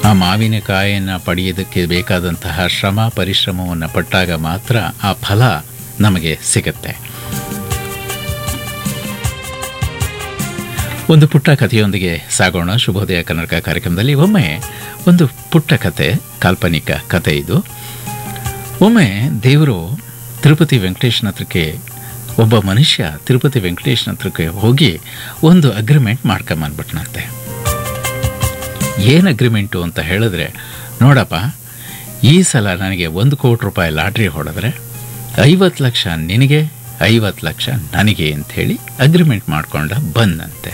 ಆ ಮಾವಿನಕಾಯಿಯನ್ನು ಪಡೆಯೋದಕ್ಕೆ ಬೇಕಾದಂತಹ ಶ್ರಮ ಪರಿಶ್ರಮವನ್ನು ಪಟ್ಟಾಗ ಮಾತ್ರ ಆ ಫಲ ನಮಗೆ ಸಿಗುತ್ತೆ ಒಂದು ಪುಟ್ಟ ಕಥೆಯೊಂದಿಗೆ ಸಾಗೋಣ ಶುಭೋದಯ ಕನ್ನಡ ಕಾರ್ಯಕ್ರಮದಲ್ಲಿ ಒಮ್ಮೆ ಒಂದು ಪುಟ್ಟ ಕತೆ ಕಾಲ್ಪನಿಕ ಕತೆ ಇದು ಒಮ್ಮೆ ದೇವರು ತಿರುಪತಿ ವೆಂಕಟೇಶನ ಹತ್ರಕ್ಕೆ ಒಬ್ಬ ಮನುಷ್ಯ ತಿರುಪತಿ ವೆಂಕಟೇಶನ ಹತ್ರಕ್ಕೆ ಹೋಗಿ ಒಂದು ಅಗ್ರಿಮೆಂಟ್ ಮಾಡ್ಕೊಂಬಂದ್ಬಿಟ್ನಂತೆ ಏನು ಅಗ್ರಿಮೆಂಟು ಅಂತ ಹೇಳಿದ್ರೆ ನೋಡಪ್ಪ ಈ ಸಲ ನನಗೆ ಒಂದು ಕೋಟಿ ರೂಪಾಯಿ ಲಾಟ್ರಿ ಹೊಡೆದ್ರೆ ಐವತ್ತು ಲಕ್ಷ ನಿನಗೆ ಐವತ್ತು ಲಕ್ಷ ನನಗೆ ಅಂಥೇಳಿ ಅಗ್ರಿಮೆಂಟ್ ಮಾಡ್ಕೊಂಡ ಬಂದಂತೆ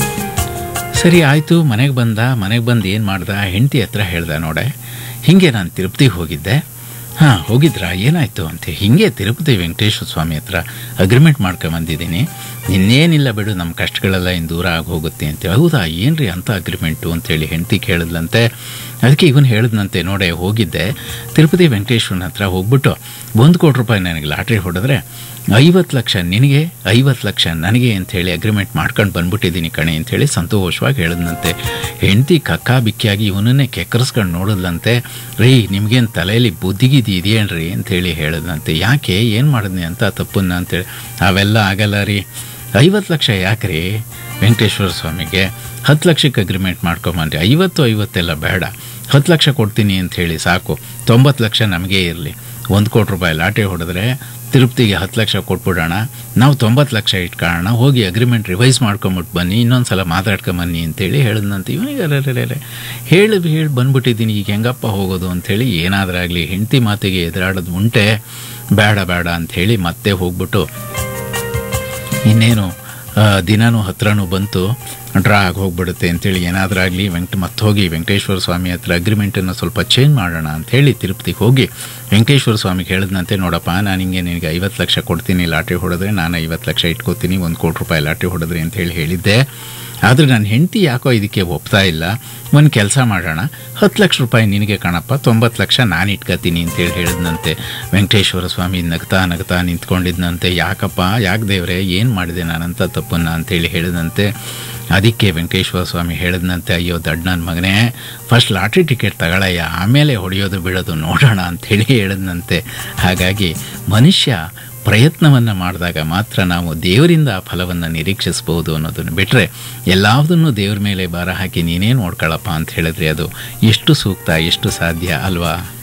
ಸರಿ ಆಯಿತು ಮನೆಗೆ ಬಂದ ಮನೆಗೆ ಬಂದು ಏನು ಮಾಡ್ದ ಹೆಂಡತಿ ಹತ್ರ ಹೇಳ್ದ ನೋಡೆ ಹೀಗೆ ನಾನು ತಿರುಪತಿಗೆ ಹೋಗಿದ್ದೆ ಹಾಂ ಹೋಗಿದ್ರಾ ಏನಾಯಿತು ಅಂತ ಹಿಂಗೆ ತಿರುಪತಿ ವೆಂಕಟೇಶ್ವರ ಸ್ವಾಮಿ ಹತ್ರ ಅಗ್ರಿಮೆಂಟ್ ಮಾಡ್ಕೊಂಬಂದಿದ್ದೀನಿ ಇನ್ನೇನಿಲ್ಲ ಬಿಡು ನಮ್ಮ ಕಷ್ಟಗಳೆಲ್ಲ ಇನ್ನು ದೂರ ಆಗಿ ಹೋಗುತ್ತೆ ಅಂತ ಹೌದಾ ಏನ್ರಿ ಅಂಥ ಅಗ್ರಿಮೆಂಟು ಅಂತೇಳಿ ಹೆಂಡತಿ ಕೇಳಿದ್ಲಂತೆ ಅದಕ್ಕೆ ಇವನು ಹೇಳಿದ್ನಂತೆ ನೋಡೆ ಹೋಗಿದ್ದೆ ತಿರುಪತಿ ವೆಂಕಟೇಶ್ವರನ ಹತ್ರ ಹೋಗ್ಬಿಟ್ಟು ಒಂದು ಕೋಟಿ ರೂಪಾಯಿ ನನಗೆ ಲಾಟ್ರಿ ಹೊಡೆದ್ರೆ ಐವತ್ತು ಲಕ್ಷ ನಿನಗೆ ಐವತ್ತು ಲಕ್ಷ ನನಗೆ ಅಂಥೇಳಿ ಅಗ್ರಿಮೆಂಟ್ ಮಾಡ್ಕೊಂಡು ಬಂದ್ಬಿಟ್ಟಿದ್ದೀನಿ ಕಣೆ ಅಂಥೇಳಿ ಸಂತೋಷವಾಗಿ ಹೇಳಿದ್ನಂತೆ ಹೆಂಡತಿ ಕಕ್ಕಾ ಬಿಕ್ಕಿಯಾಗಿ ಇವನನ್ನೇ ಕೆಕ್ಕರಿಸ್ಕೊಂಡು ನೋಡಿದ್ಲಂತೆ ರೀ ನಿಮಗೇನು ತಲೆಯಲ್ಲಿ ಬುದ್ಧಿಗಿದ್ದು ಇದೆಯೇನ್ರಿ ಅಂಥೇಳಿ ಹೇಳಿದ್ನಂತೆ ಯಾಕೆ ಏನು ಮಾಡಿದ್ನಿ ಅಂತ ತಪ್ಪನ್ನ ಅಂತೇಳಿ ಅವೆಲ್ಲ ಆಗಲ್ಲ ರೀ ಐವತ್ತು ಲಕ್ಷ ಯಾಕ್ರಿ ವೆಂಕಟೇಶ್ವರ ಸ್ವಾಮಿಗೆ ಹತ್ತು ಲಕ್ಷಕ್ಕೆ ಅಗ್ರಿಮೆಂಟ್ ಮಾಡ್ಕೊಂಬಂದ್ರಿ ಐವತ್ತು ಐವತ್ತೆಲ್ಲ ಬೇಡ ಹತ್ತು ಲಕ್ಷ ಕೊಡ್ತೀನಿ ಅಂತ ಹೇಳಿ ಸಾಕು ತೊಂಬತ್ತು ಲಕ್ಷ ನಮಗೇ ಇರಲಿ ಒಂದು ಕೋಟಿ ರೂಪಾಯಿ ಲಾಟರಿ ಹೊಡೆದ್ರೆ ತಿರುಪತಿಗೆ ಹತ್ತು ಲಕ್ಷ ಕೊಟ್ಬಿಡೋಣ ನಾವು ತೊಂಬತ್ತು ಲಕ್ಷ ಇಟ್ಕೊಳ್ಳೋಣ ಹೋಗಿ ಅಗ್ರಿಮೆಂಟ್ ರಿವೈಸ್ ಮಾಡ್ಕೊಂಬಿಟ್ಟು ಬನ್ನಿ ಇನ್ನೊಂದು ಸಲ ಮಾತಾಡ್ಕೊಂಬನ್ನಿ ಅಂತೇಳಿ ಹೇಳಿದ್ನಂತೆ ಇವನಿಗೆ ಅರೆ ಹೇಳಿ ಹೇಳಿ ಬಂದ್ಬಿಟ್ಟಿದ್ದೀನಿ ಈಗ ಹೆಂಗಪ್ಪ ಹೋಗೋದು ಅಂಥೇಳಿ ಏನಾದ್ರಾಗಲಿ ಹೆಂಡತಿ ಮಾತಿಗೆ ಎದುರಾಡೋದು ಉಂಟೆ ಬೇಡ ಬೇಡ ಅಂಥೇಳಿ ಮತ್ತೆ ಹೋಗ್ಬಿಟ್ಟು ಇನ್ನೇನು ದಿನನೂ ಹತ್ರನೂ ಬಂತು ಡ್ರಾ ಆಗಿ ಹೋಗ್ಬಿಡುತ್ತೆ ಅಂತೇಳಿ ಏನಾದ್ರಾಗಲಿ ವೆಂಕಟ ಮತ್ತೆ ಹೋಗಿ ವೆಂಕಟೇಶ್ವರ ಸ್ವಾಮಿ ಹತ್ರ ಅಗ್ರಿಮೆಂಟನ್ನು ಸ್ವಲ್ಪ ಚೇಂಜ್ ಮಾಡೋಣ ಅಂಥೇಳಿ ತಿರುಪತಿಗೆ ಹೋಗಿ ವೆಂಕಟೇಶ್ವರ ಸ್ವಾಮಿಗೆ ಹೇಳಿದ್ನಂತೆ ನೋಡಪ್ಪ ನಾನು ಹಿಂಗೆ ನಿನಗೆ ಐವತ್ತು ಲಕ್ಷ ಕೊಡ್ತೀನಿ ಲಾಟ್ರಿ ಹೊಡೆದ್ರೆ ನಾನು ಐವತ್ತು ಲಕ್ಷ ಇಟ್ಕೋತೀನಿ ಒಂದು ಕೋಟಿ ರೂಪಾಯಿ ಲಾಟ್ರಿ ಹೊಡೆದ್ರಿ ಅಂತೇಳಿ ಹೇಳಿದ್ದೆ ಆದರೆ ನನ್ನ ಹೆಂಡತಿ ಯಾಕೋ ಇದಕ್ಕೆ ಒಪ್ತಾ ಇಲ್ಲ ಒಂದು ಕೆಲಸ ಮಾಡೋಣ ಹತ್ತು ಲಕ್ಷ ರೂಪಾಯಿ ನಿನಗೆ ಕಣಪ್ಪ ತೊಂಬತ್ತು ಲಕ್ಷ ನಾನು ಇಟ್ಕೋತೀನಿ ಅಂತೇಳಿ ಹೇಳಿದ್ನಂತೆ ವೆಂಕಟೇಶ್ವರ ಸ್ವಾಮಿ ನಗ್ತಾ ನಗ್ತಾ ನಿಂತ್ಕೊಂಡಿದ್ನಂತೆ ಯಾಕಪ್ಪ ಯಾಕೆ ದೇವ್ರೆ ಏನು ಮಾಡಿದೆ ನಾನಂತ ತಪ್ಪನ್ನ ಅಂತೇಳಿ ಹೇಳಿದಂತೆ ಅದಕ್ಕೆ ವೆಂಕಟೇಶ್ವರ ಸ್ವಾಮಿ ಹೇಳಿದ್ನಂತೆ ಅಯ್ಯೋ ದಡ್ ನನ್ನ ಮಗನೇ ಫಸ್ಟ್ ಲಾಟ್ರಿ ಟಿಕೆಟ್ ತಗೊಳಯ್ಯ ಆಮೇಲೆ ಹೊಡೆಯೋದು ಬಿಡೋದು ನೋಡೋಣ ಅಂಥೇಳಿ ಹೇಳಿದ್ನಂತೆ ಹಾಗಾಗಿ ಮನುಷ್ಯ ಪ್ರಯತ್ನವನ್ನು ಮಾಡಿದಾಗ ಮಾತ್ರ ನಾವು ದೇವರಿಂದ ಆ ಫಲವನ್ನು ನಿರೀಕ್ಷಿಸ್ಬೋದು ಅನ್ನೋದನ್ನು ಬಿಟ್ಟರೆ ಎಲ್ಲದನ್ನೂ ದೇವ್ರ ಮೇಲೆ ಭಾರ ಹಾಕಿ ನೀನೇ ನೋಡ್ಕೊಳ್ಳಪ್ಪ ಅಂತ ಹೇಳಿದ್ರೆ ಅದು ಎಷ್ಟು ಸೂಕ್ತ ಎಷ್ಟು ಸಾಧ್ಯ ಅಲ್ವಾ